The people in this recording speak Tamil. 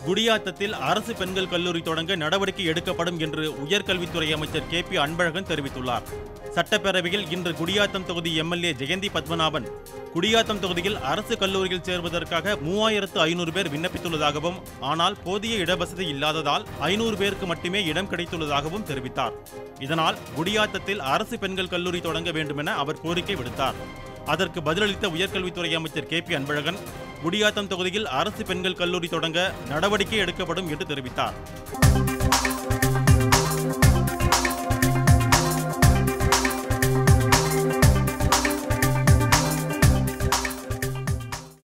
குடியாத்தத்தில் அரசு பெண்கள் கல்லூரி தொடங்க நடவடிக்கை எடுக்கப்படும் என்று உயர்கல்வித்துறை அமைச்சர் கே பி அன்பழகன் தெரிவித்துள்ளார் சட்டப்பேரவையில் இன்று குடியாத்தம் தொகுதி எம்எல்ஏ ஜெயந்தி பத்மநாபன் குடியாத்தம் தொகுதியில் அரசு கல்லூரியில் சேர்வதற்காக மூவாயிரத்து ஐநூறு பேர் விண்ணப்பித்துள்ளதாகவும் ஆனால் போதிய இடவசதி இல்லாததால் ஐநூறு பேருக்கு மட்டுமே இடம் கிடைத்துள்ளதாகவும் தெரிவித்தார் இதனால் குடியாத்தத்தில் அரசு பெண்கள் கல்லூரி தொடங்க வேண்டுமென அவர் கோரிக்கை விடுத்தார் அதற்கு பதிலளித்த உயர்கல்வித்துறை அமைச்சர் கே பி அன்பழகன் குடியாத்தம் தொகுதியில் அரசு பெண்கள் கல்லூரி தொடங்க நடவடிக்கை எடுக்கப்படும் என்று தெரிவித்தார்